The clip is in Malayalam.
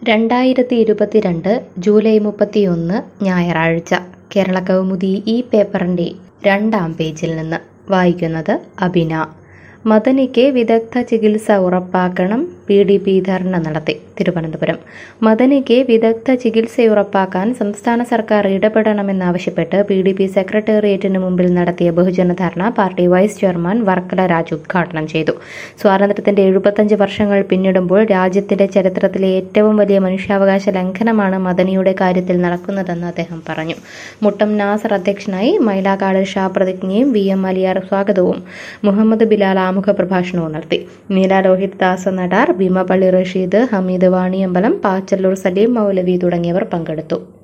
രണ്ടായിരത്തി ഇരുപത്തിരണ്ട് ജൂലൈ മുപ്പത്തിയൊന്ന് ഞായറാഴ്ച കേരള കൗമുദി ഈ പേപ്പറിൻ്റെ രണ്ടാം പേജിൽ നിന്ന് വായിക്കുന്നത് അബിന മദനിക്ക് വിദഗ്ധ ചികിത്സ ഉറപ്പാക്കണം പി ഡി പി ധർണ നടത്തി തിരുവനന്തപുരം മദനിക്ക് വിദഗ്ധ ചികിത്സ ഉറപ്പാക്കാൻ സംസ്ഥാന സർക്കാർ ഇടപെടണമെന്നാവശ്യപ്പെട്ട് പി ഡി പി സെക്രട്ടേറിയറ്റിന് മുമ്പിൽ നടത്തിയ ബഹുജന dharna party vice chairman Varkala Raj ഉദ്ഘാടനം ചെയ്തു സ്വാതന്ത്ര്യത്തിന്റെ എഴുപത്തഞ്ച് വർഷങ്ങൾ പിന്നിടുമ്പോൾ രാജ്യത്തിന്റെ ചരിത്രത്തിലെ ഏറ്റവും വലിയ മനുഷ്യാവകാശ ലംഘനമാണ് മദനിയുടെ കാര്യത്തിൽ നടക്കുന്നതെന്ന് അദ്ദേഹം പറഞ്ഞു മുട്ടം നാസർ അധ്യക്ഷനായി മൈലാകാട് ഷാ പ്രതിജ്ഞയും വി എം അലിയാർ സ്വാഗതവും മുഹമ്മദ് ബിലാൽ ആമുഖ പ്രഭാഷണവും നടത്തി നീല രോഹിത് ദാസ നടാർ ഭീമപള്ളി റഷീദ് ഹമീദ് വാണിയമ്പലം പാച്ചല്ലൂർ സലീം മൗലവി തുടങ്ങിയവർ പങ്കെടുത്തു